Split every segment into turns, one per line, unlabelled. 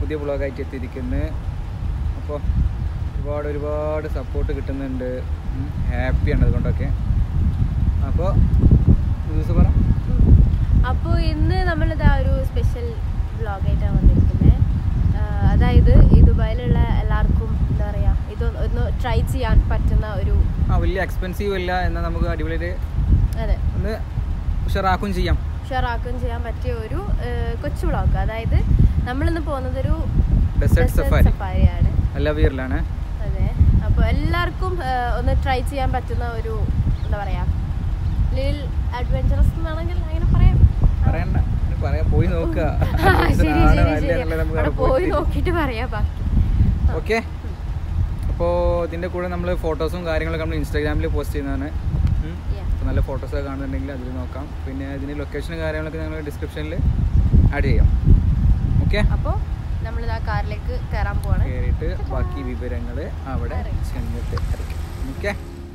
പുതിയ വ്ളോഗായിട്ട് എത്തിയിരിക്കുന്നത് അപ്പോൾ ഒരുപാട് ഒരുപാട് സപ്പോർട്ട് കിട്ടുന്നുണ്ട് ഹാപ്പിയാണ് അതുകൊണ്ടൊക്കെ അപ്പോൾ ദിവസം പറ
അപ്പോൾ ഇന്ന് നമ്മളിതാ ഒരു സ്പെഷ്യൽ വ്ളോഗായിട്ടാണ് വന്നിരിക്കുന്നത് അതായത് ഈ ദുബായിലുള്ള എല്ലാവർക്കും എന്താ പറയുക ഇത് ഒന്ന് ട്രൈ ചെയ്യാൻ പറ്റുന്ന ഒരു
ആ വലിയ എക്സ്പെൻസീവ് അല്ല എന്നാൽ നമുക്ക് അടിപൊളിയായിട്ട്
അതെ
ഒന്ന് ഉഷാറാക്കും ചെയ്യാം
ഉഷാറാക്കുകയും ചെയ്യാൻ പറ്റിയ ഒരു ആ, കൊച്ചു വ്ളോഗ് അതായത് നമ്മളിന്ന് പോകുന്നത് ഒരു
ഡെസേർട്ട്
desert
സഫാരി
safari ആണ്
എല്ലാ വിയറിലാണ്
അതെ അപ്പോൾ എല്ലാവർക്കും ആ, ഒന്ന് ട്രൈ ചെയ്യാൻ പറ്റുന്ന ഒരു എന്താ പറയാ ലിൽ അഡ്വഞ്ചറസ് എന്നാണെങ്കിൽ അങ്ങനെ പറയാം
പറയണ്ട ഇനി പറയാം പോയി നോക്കുക
ആ, ശരി
ആണ്
ശരി
അല്ലേ
ശരി
എന്നുള്ളത് നമുക്ക്
അവിടെ
അവിടെ
പോയി
പോയിട്ട്
നോക്കിയിട്ട് പറയാം ബാക്കി
ഓക്കെ അപ്പോൾ ഇതിൻ്റെ കൂടെ നമ്മൾ ഫോട്ടോസും കാര്യങ്ങളൊക്കെ നമ്മൾ ഇൻസ്റ്റാഗ്രാമിൽ പോസ്റ്റ് ചെയ്യുന്നതാണ് ഉം.
Yeah.
അപ്പോൾ നല്ല ഫോട്ടോസൊക്കെ കാണുന്നുണ്ടെങ്കിൽ അതിൽ നോക്കാം പിന്നെ ഇതിൻ്റെ ലൊക്കേഷനും കാര്യങ്ങളൊക്കെ ഞങ്ങൾ ഡിസ്ക്രിപ്ഷനിൽ ആഡ് ചെയ്യാം ഓക്കെ
അപ്പോൾ നമ്മളിത് ആ കാറിലേക്ക് കയറാൻ പോവാണ്
കയറിയിട്ട് ബാക്കി വിവരങ്ങൾ അവിടെ
അറിയിക്കാം.
ചെന്നിട്ട് അറിയിക്കാം ഓക്കെ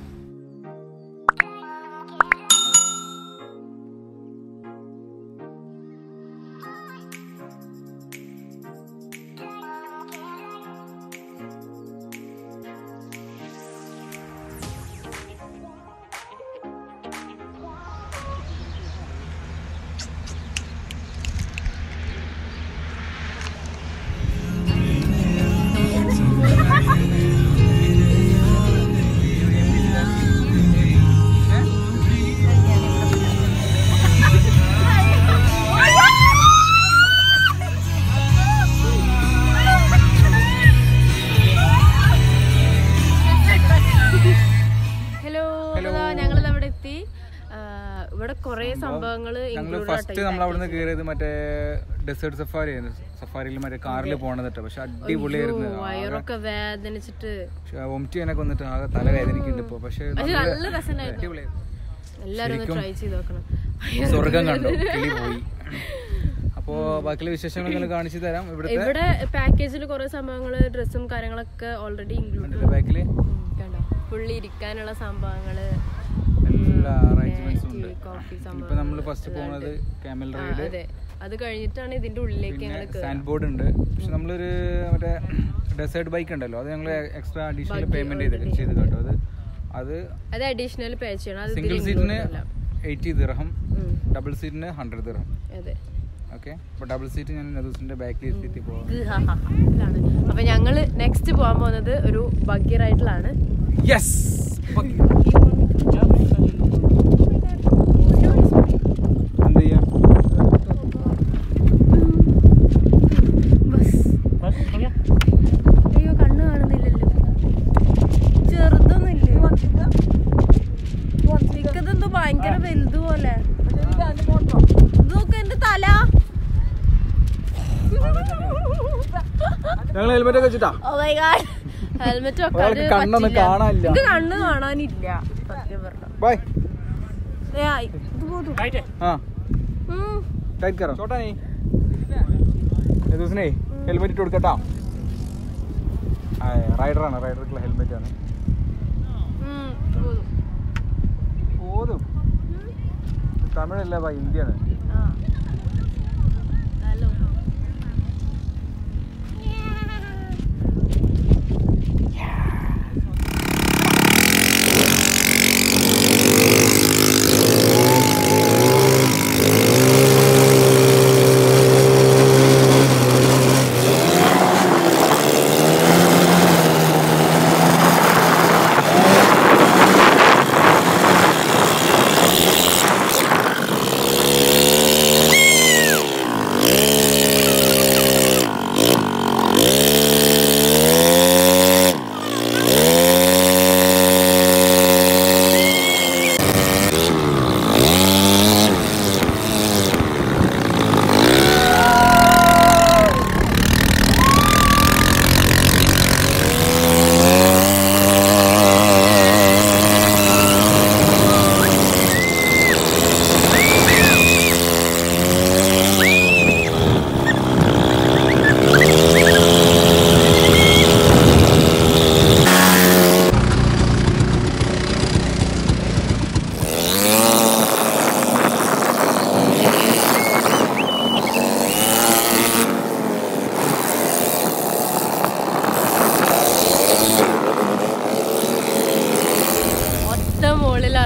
ഹലോ
Hello.
ഞങ്ങൾ അവിടെ എത്തി ആ, ഇവിടെ കുറേ സംഭവങ്ങൾ
ഞങ്ങൾ ഫസ്റ്റ് നമ്മൾ അവിടുന്ന് കയറിയത് മറ്റേ ഡെസേർട്ട് സഫാരി ആയിരുന്നു സഫാരിയിൽ മറ്റേ കാറിൽ പോണത് കേട്ടോ പക്ഷെ അടിപൊളിയായിരുന്നു
വയറൊക്കെ വേദനിച്ചിട്ട്
വൊമിറ്റ് ചെയ്യാനൊക്കെ വന്നിട്ട് ആകെ തലവേദനയ്ക്കുണ്ട് ഇപ്പോൾ പക്ഷെ
പക്ഷെ
നല്ല
നല്ല രസമുണ്ടായിരുന്നു
അടിപൊളിയായിരുന്നു
എല്ലാരും ഒന്ന്
ശരിക്കും
ട്രൈ ചെയ്ത് നോക്കണം
സ്വർഗം കണ്ടു കിളി പോയി അപ്പോ ബാക്കിയുള്ള വിശേഷങ്ങൾ നിങ്ങൾ കാണിച്ചു തരാം ഇവിടുത്തെ
ഇവിടെ പാക്കേജിൽ കുറെ സംഭവങ്ങള് ഡ്രസ്സും കാര്യങ്ങളൊക്കെ ഓൾറെഡി ഇൻക്ലൂഡ്
ബാക്കില്
കണ്ടോ പുള്ളി ഇരിക്കാനുള്ള സംഭവങ്ങള്
എല്ലാ അറേഞ്ച്മെന്റ്സും ഉണ്ട്
കോഫി
ഇപ്പൊ നമ്മൾ ഫസ്റ്റ് പോകുന്നത് ക്യാമൽ റൈഡ്
അതെ അത് കഴിഞ്ഞിട്ടാണ് ഇതിന്റെ ഉള്ളിലേക്ക്
പിന്നെ
ഞങ്ങൾ
സാൻഡ് ബോർഡ് ഉണ്ട് പക്ഷെ നമ്മളൊരു മറ്റേ ഡെസേർട്ട് ബൈക്ക് ഉണ്ടല്ലോ അത് ഞങ്ങൾ എക്സ്ട്രാ അഡീഷണൽ പേയ്മെന്റ് ചെയ്ത് ചെയ്ത് കേട്ടോ അത് അത്
അത് അഡീഷണൽ പേ ചെയ്യണം അത്
സിംഗിൾ
ഇതിൽ
സീറ്റിന്
included അല്ല.
എയ്റ്റി ദിർഹം
ഉം,
ഡബിൾ സീറ്റിന് ഹൺഡ്രഡ് ദിർഹം
അതെ
ഓക്കെ അപ്പോൾ ഡബിൾ സീറ്റ് ഞാൻ നദൂസിന്റെ ബാക്കിൽ എത്തി പോകാം
ഇത് ഹാ ഹാ ഹാ. ഇതാണ് അപ്പൊ ഞങ്ങള് നെക്സ്റ്റ് പോകാൻ പോകുന്നത് ഒരു ബഗ്ഗി റൈഡിലാണ്
യെസ് എന്ത് ചെയ്യാം
അയ്യോ കണ്ണ് കാണുന്നില്ലല്ലോ ചെറുതൊന്നുമില്ല ഇതെന്തോ ഭയങ്കര വലുത് പോലെ നോക്ക് എന്റെ തല
ഞങ്ങൾ ഹെൽമെറ്റ് ഒക്കെ വെച്ചിട്ടാ
ഹെൽമെറ്റ്
ഒരാൾക്ക് കണ്ണൊന്നും കാണാനില്ല.
ഇത് കണ്ണ് കാണാനില്ല സത്യം പറഞ്ഞ
ബൈ
ഇത് പോതും
ആ ടൈറ്റ് കറോ ചോട്ടാ നീ ദിവസനേ ഹെൽമെറ്റ് ഇട്ട് കൊടുക്കട്ടാ റൈഡറാണ് റൈഡർക്കുള്ള ഹെൽമെറ്റ് ആണ് ഓതും തമിഴല്ല ബൈ ഹിന്ദിയാണ്
ഹലോ
ആ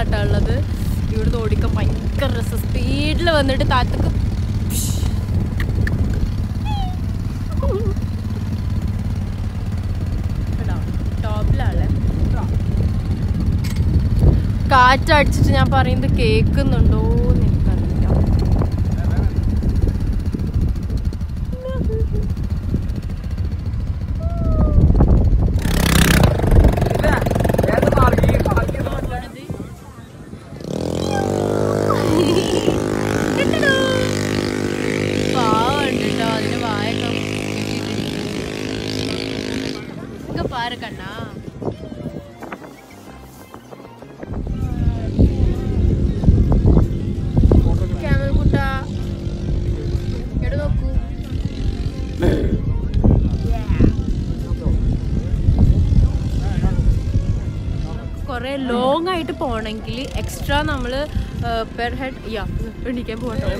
കേട്ടോ ഉള്ളത് ഇവിടുന്ന് ഓടിക്കാൻ ഭയങ്കര രസം സ്പീഡിൽ വന്നിട്ട് താഴത്തേക്ക് ടോപ്പിലാണ് കാറ്റടിച്ചിട്ട് ഞാൻ പറയുന്നത് കേൾക്കുന്നുണ്ടോ എന്ന് എനിക്കറിയില്ല പാവമുണ്ട് കേട്ടോ അതിന് വായൊക്കെ ഇതൊക്കെ പാര കണ്ണാ ക്യാമൽ കുട്ട എവിടെ നോക്കൂ കുറെ ലോങ് ആയിട്ട് പോണെങ്കിൽ എക്സ്ട്രാ നമ്മൾ പെർ ഹെഡ് യാ എണീക്കാൻ പോകട്ടോ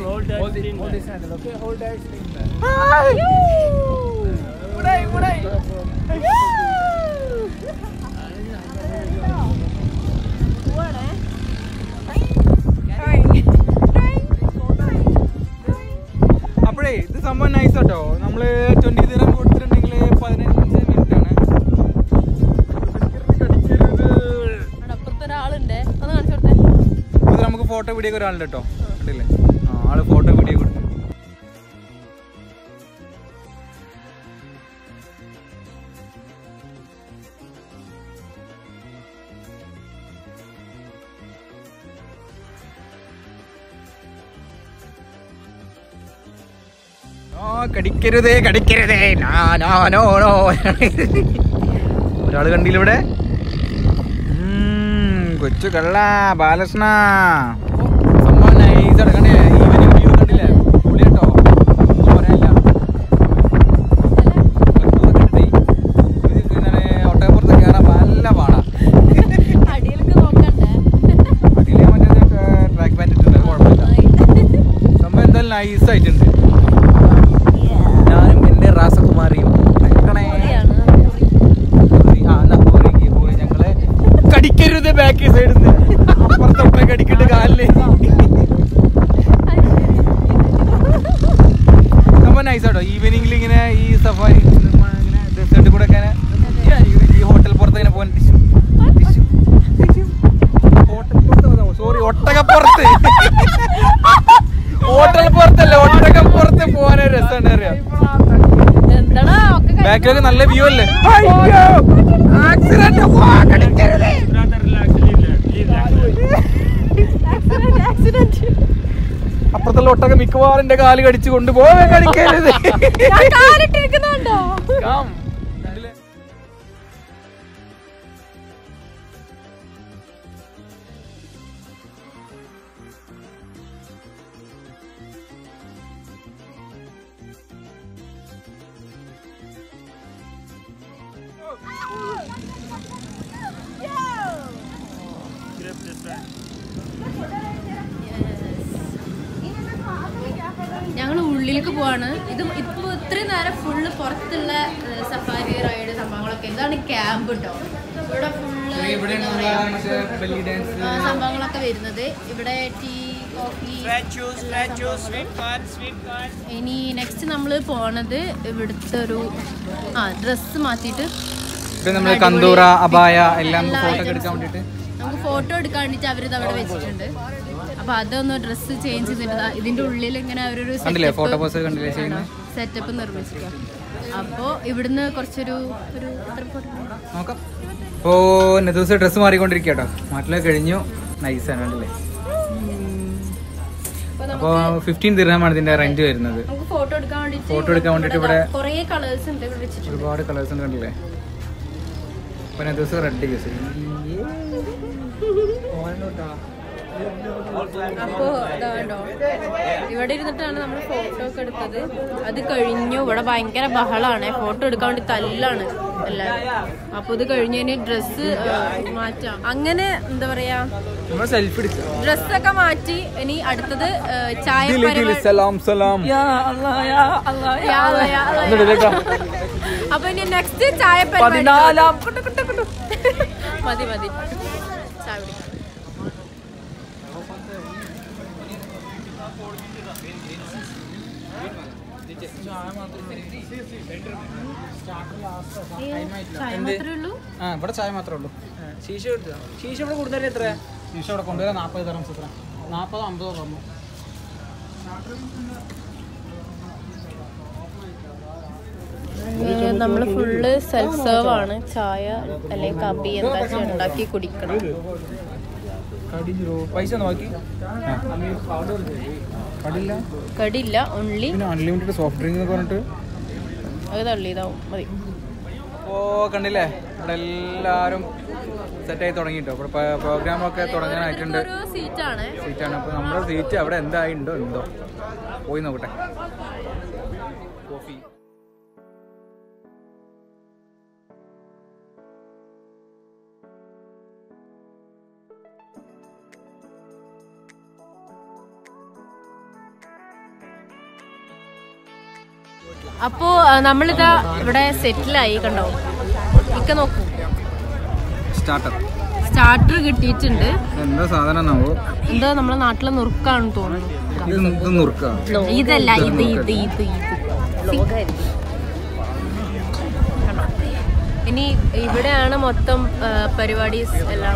അപ്പോഴേ ഇത് സംഭവം നൈസ് കേട്ടോ നമ്മള് ട്വന്റി ദിനം കൊടുത്തിട്ടുണ്ടെങ്കിൽ പതിനഞ്ച് മിനിറ്റ് ആണ്
അപ്പുറത്ത് ഒരാളുണ്ട് ഒന്ന് കാണിച്ചു കൊടുത്തേ
ഇത് നമുക്ക് ഫോട്ടോ വീഡിയോ ഒക്കെ ഒരാളുണ്ട് കേട്ടോ കണ്ടില്ലേ ആ ആള് ഫോട്ടോ വീഡിയോ കൊടുത്തു ആ കടിക്കരുതേ കടിക്കരുതേ നാ, നാ, നോ, നോ. ഒരാള് കണ്ടില്ല ഇവിടെ ഉം, കൊച്ചു കള്ള ബാലകൃഷ്ണ സംഭവം നൈസ് കണ്ടേ ഈവനിങ് വ്യൂ കണ്ടില്ലേ പൊളി കേട്ടോ ഒന്നും പറയാനില്ല ഇതൊക്കെ കണ്ടിട്ടേ, ഇത് എന്താണ് ഒട്ടകപ്പുറത്ത് കയറാൻ നല്ല പാടാ
അടിയിലേക്ക് നോക്കണ്ടേ
അതിൽ ഞാൻ മറ്റേ ട്രാക്ക് പാൻറ് ഇട്ടുണ്ട് അത് കുഴപ്പമില്ല സംഭവം എന്തായാലും നൈസ് ആയിട്ടുണ്ട് ഞാനും എൻ്റെ രാസകുമാരിയും കളിക്കണേ.
പൊളിയാണ്.
പൂരി, ആ, എന്നാ പൂരിക്ക്, പൂരി. ഞങ്ങള് കടിക്കരുത് ബാക്ക് സൈഡിൽ നിന്ന് അപ്പുറത്തൊക്കെ കടിക്കട്ട് കാലില് സംഭവം നൈസ് ആട്ടോ ഈവനിങ്ങിൽ ഇങ്ങനെ ഈ സഫാരി ഇങ്ങനെ ഡെസേർട്ട് കൂടെ ഒക്കെ ഇങ്ങനെ ഈ ഹോട്ടൽ പുറത്ത് ഇങ്ങനെ പോകാൻ ഹോട്ടൽ പുറത്ത് സോറി ഒട്ടകപ്പുറത്ത് ഹോട്ടൽ പുറത്തല്ല ഒട്ടകപ്പുറത്ത് പോകാൻ രസമാണ് അറിയാം
എന്താടാ ഒക്കെ കഴി-
ബാക്കിലൊക്കെ നല്ല വ്യൂ അല്ലേ ആക്സിഡന്റ്
Accident, accident.
അപ്പുറത്തുള്ള ഒട്ടക മിക്കവാറും എന്റെ കാല് കടിച്ചു കൊണ്ടുപോകാൻ കടിക്കരുത്
ഞാൻ കാലിട്ടിരിക്കുന്നുണ്ടോ
Come. കണ്ടില്ലേ?
ഞങ്ങൾ ഉള്ളിലേക്ക് പോവാണ് ഇത് ഇപ്പൊ ഇത്രയും നേരം ഫുള്ള് പുറത്തുള്ള സഫാരി റൈഡ് സംഭവങ്ങളൊക്കെ ഇതാണ് ക്യാമ്പ് കേട്ടോ ഇവിടെ ഫുള്ള്
ഇവിടെയാണ് നമ്മളെ മറ്റേ belly dance.
സംഭവങ്ങളൊക്കെ വരുന്നത് ഇവിടെ ടീ കോഫി ഇനി നെക്സ്റ്റ് നമ്മൾ പോണത് ഇവിടുത്തെ ഒരു ആ ഡ്രസ്സ് മാറ്റിയിട്ട്
ഇവിടെ നമ്മള് കന്തൂറ അബായ എല്ലാം ഫോട്ടോ ഒക്കെ എടുക്കാൻ വേണ്ടിട്ട്
നമുക്ക് ഫോട്ടോ എടുക്കാൻ വേണ്ടിട്ട് അവരിത് അവിടെ വെച്ചിട്ടുണ്ട് അപ്പൊ അതൊന്ന് ഡ്രസ്സ് ചേഞ്ച് ചെയ്തിട്ട് ദാ ഇതിന്റെ ഉള്ളിൽ ഇങ്ങനെ അവരൊരു
കണ്ടില്ലേ ഫോട്ടോ പോസ് കണ്ടില്ലേ ചെയ്യുന്നത്
സെറ്റപ്പ് നിർമ്മിച്ചിരിക്കാം അപ്പോൾ ഇവിടുന്ന് കുറച്ചൊരു ഒരു എത്ര photo?
നോക്കാം ഇപ്പോ ഇന്നത്തെ ദിവസം ഡ്രസ്സ് മാറിക്കൊണ്ടിരിക്കുക കേട്ടോ മാറ്റിലൊക്കെ കഴിഞ്ഞു നൈസാണ് കണ്ടില്ലേ
അപ്പൊ
അപ്പോൾ ഫിഫ്റ്റീൻ ദിർഹമാണ് ഇതിന്റെ റെന്റ് വരുന്നത്
നമുക്ക് ഫോട്ടോ എടുക്കാൻ വേണ്ടിട്ട്
Photo എടുക്കാൻ വേണ്ടിട്ട് ഇവിടെ
കുറേ കളേഴ്സ് ഉണ്ട് ഇവിടെ വെച്ചിട്ടുണ്ട്
ഒരുപാട് കളേഴ്സ് ഉണ്ട് കണ്ടില്ലേ അപ്പൊ ഇന്നത്തെ ദിവസം റെഡ് യൂസ് ചെയ്യും
അപ്പോ ഇതാണ്ടോ ഇവിടെ ഇരുന്നിട്ടാണ് നമ്മൾ ഫോട്ടോ ഒക്കെ എടുത്തത് അത് കഴിഞ്ഞു ഇവിടെ ഭയങ്കര ബഹളാണ് ഫോട്ടോ എടുക്കാൻ വേണ്ടി തല്ലാണ് എല്ലാവരും അപ്പൊ ഇത് കഴിഞ്ഞതിന് ഡ്രസ്സ് മാറ്റാം അങ്ങനെ എന്താ പറയാ
നമ്മൾ സെൽഫി എടുക്കുക
ഡ്രസ്സൊക്കെ മാറ്റി ഇനി അടുത്തത് ഏ, ചായ പരിപാടി
സലാം സലാം
യാ അല്ലാ, യാ അല്ലാ. അപ്പൊ ഇനി നെക്സ്റ്റ് ചായ പരിപാടി മതി മതി ചായ കുടിക്കാം ചായ മാത്രമേ ഉള്ളൂ
ആ ഇവിടെ ചായ മാത്രമേ ഉള്ളൂ
ശീശ കൊടുത്തോ ശീശ ഇവിടെ കൂടുതൽ എത്ര
ശീശ ഇവിടെ കൊണ്ടുവരാൻ നാൽപ്പത് തരം എത്ര നാൽപ്പതോ അമ്പതോ പറഞ്ഞു
നമ്മൾ ഫുള്ള് സെൽഫ് സെർവ് ആണ് ചായ അല്ലെങ്കിൽ കാപ്പി എന്താ വെച്ചാൽ ഉണ്ടാക്കി കുടിക്കണം
പൈസ ഒന്ന് ബാക്കി കടില്ല
കടിയില്ല ഓൺലി
പിന്നെ അൺലിമിറ്റഡ് സോഫ്റ്റ് ഡ്രിങ്ക് എന്ന് പറഞ്ഞിട്ട്
അത് തള്ളിയതാവും മതി
ഓ കണ്ടില്ലേ ഇവിടെ എല്ലാവരും സെറ്റായി തുടങ്ങിട്ടോ ഇവിടെ പ്രോഗ്രാം ഒക്കെ തുടങ്ങാനായിട്ടുണ്ട്
ഒരു സീറ്റാണ്
സീറ്റാണ് അപ്പോൾ നമ്മുടെ സീറ്റ് അവിടെ എന്തായിട്ടുണ്ടോ എന്തോ പോയി നോക്കട്ടെ കോഫി
അപ്പോ ആ, നമ്മളിതാ ഇവിടെ സെറ്റിലായി കണ്ടോ ഇക്ക നോക്കൂ
സ്റ്റാർട്ടർ
സ്റ്റാർട്ടർ കിട്ടിയിട്ടുണ്ട്
എന്താ സാധനം എന്നാവോ
എന്താ നമ്മളെ നാട്ടിലെ നുറുക്കാണെന്ന് തോന്നുന്നു
ഇത് ഇത് നുറുക്ക
ഇതല്ല ഇത് ഇത് ഇത് ഇത് കണ്ടോ? ഇനി ഇവിടെയാണ് മൊത്തം പരിപാടീസ് എല്ലാം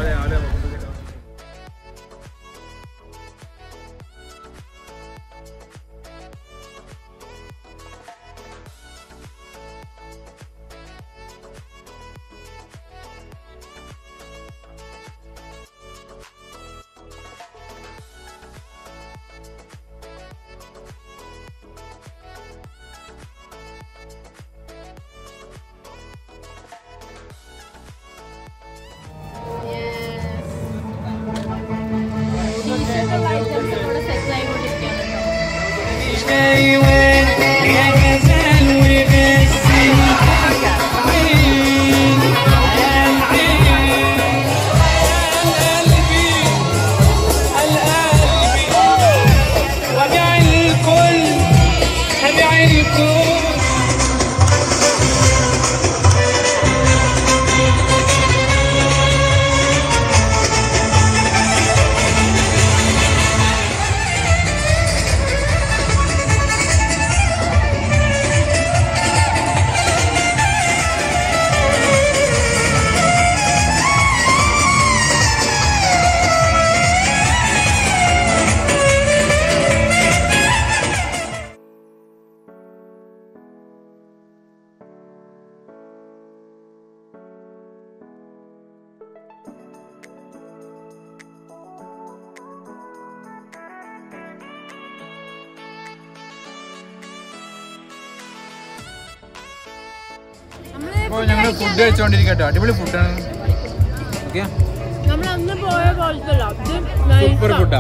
അപ്പോൾ ഞങ്ങൾ ഫുഡ് കഴിച്ചുകൊണ്ടിരിക്കട്ടോ അടിപൊളി ഫുഡാണ് ഓക്കെ
നമ്മൾ അന്ന് പോയ പോലത്തെ
സൂപ്പർ ഫുഡാ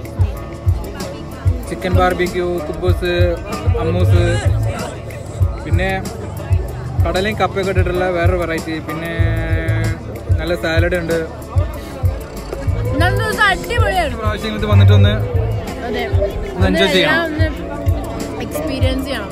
ചിക്കൻ ബാർബിക്യൂ കുബൂസ് അമ്മൂസ് പിന്നെ കടലയും കപ്പയൊക്കെ ഇട്ടിട്ടുള്ള വേറൊരു വെറൈറ്റി പിന്നെ നല്ല സാലഡ് ഉണ്ട്
അടിപൊളിയായിരുന്നു
പ്രാവശ്യം ഇങ്ങോട്ട് വന്നിട്ടൊന്ന്
അതെ
ഒന്ന് enjoy ചെയ്യണം.
എക്സ്പീരിയൻസ് ചെയ്യണം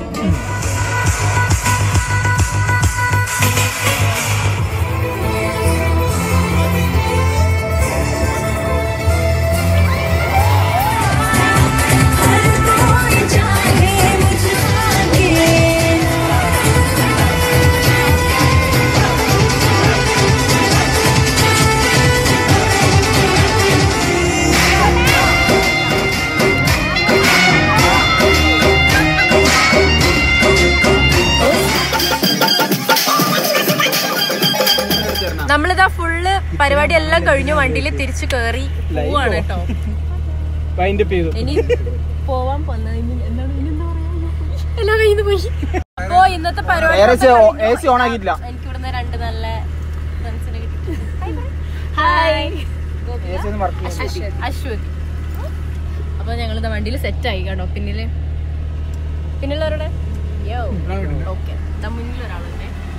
നമ്മളിതാ ഫുള്ള് പരിപാടി എല്ലാം കഴിഞ്ഞു വണ്ടിയിൽ തിരിച്ചു കേറി പോവാണ് കേട്ടോ
വൈൻഡ് അപ്പ് ചെയ്തു
ഇനി പോവാൻ പോന്ന എന്താണ് ഇനിയെന്താ പറയാ എല്ലാം കഴിഞ്ഞു പോയി അപ്പോ ഇന്നത്തെ പരിപാടി
എ സി ഓൺ ആക്കിയിട്ടില്ല
എനിക്ക് ഇവിടുന്ന് രണ്ട് നല്ല ഫ്രണ്ട്സിനെ കിട്ടി ഹായ്
എ സി ഒന്നും വർക്ക്
അശ്വതി അപ്പൊ ഞങ്ങൾ വണ്ടിയിൽ സെറ്റ് ആയി കേട്ടോ പിന്നില് പിന്നിലുള്ളവരുടെ യോ ഓക്കെ മുന്നിൽ ഒരാളുണ്ട്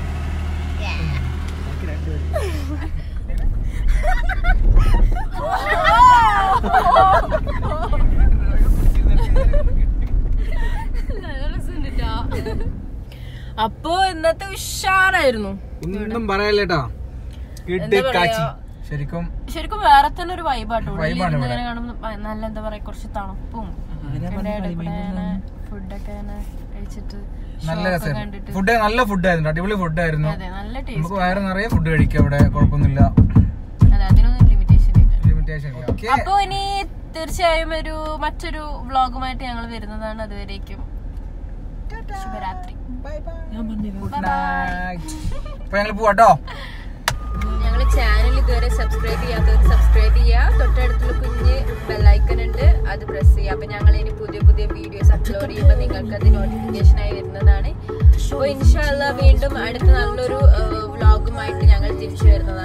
നല്ല രസമുണ്ട് അപ്പോ ഇന്നത്തെ ഉഷാറായിരുന്നു
ഒന്നും പറയല്ലേട്ടാ
എന്താ പറയാ?
ശരിക്കും
ശരിക്കും വേറെ തന്നെ ഒരു വൈബാട്ടോ
Vibe ആണ് ഇവിടെ.
കാണുമ്പോൾ നല്ല എന്താ പറയാ കുറച്ച് തണുപ്പും ഫുഡൊക്കെ കഴിച്ചിട്ട്
നല്ല
shop ഒക്കെ
രസമായിരുന്നു
കണ്ടിട്ട്
ഫുഡ് നല്ല ഫുഡായിരുന്നു അടിപൊളി ഫുഡായിരുന്നു
അതെ നല്ല ടേസ്റ്റ്
നമുക്ക് വയറ് നിറയെ ഫുഡ് കഴിക്കാം അവിടെ കുഴപ്പമൊന്നുമില്ല
അതെ അതിനൊന്നും ലിമിറ്റേഷൻ ഇല്ല
ലിമിറ്റേഷൻ ഇല്ല ഓക്കെ
അപ്പൊ ഇനി തീർച്ചയായും ഒരു മറ്റൊരു വ്ളോഗുമായിട്ട് ഞങ്ങൾ വരുന്നതാണ് അതുവരേക്കും ശുഭരാത്രി
ഗുഡ് നൈറ്റ് അപ്പൊ ഞങ്ങൾ പോവാട്ടോ
ഞങ്ങളെ ചാനൽ ഇതുവരെ സബ്സ്ക്രൈബ് ചെയ്യാത്തവർ സബ്സ്ക്രൈബ് ചെയ്യുക തൊട്ടടുത്തുള്ള കുഞ്ഞ് ബെല്ലൈക്കൺ ഉണ്ട് അത് പ്രസ് ചെയ്യുക അപ്പൊ ഞങ്ങൾ ഇനി പുതിയ പുതിയ വീഡിയോസ് അപ്ലോഡ് ചെയ്യുമ്പോൾ നിങ്ങൾക്ക് അത് നോട്ടിഫിക്കേഷൻ ആയി വരുന്നതാണ് അപ്പോൾ ഇൻഷാല്ല വീണ്ടും അടുത്ത നല്ലൊരു വ്ളോഗുമായിട്ട് ഞങ്ങൾ തിരിച്ചു വരുന്നതാണ്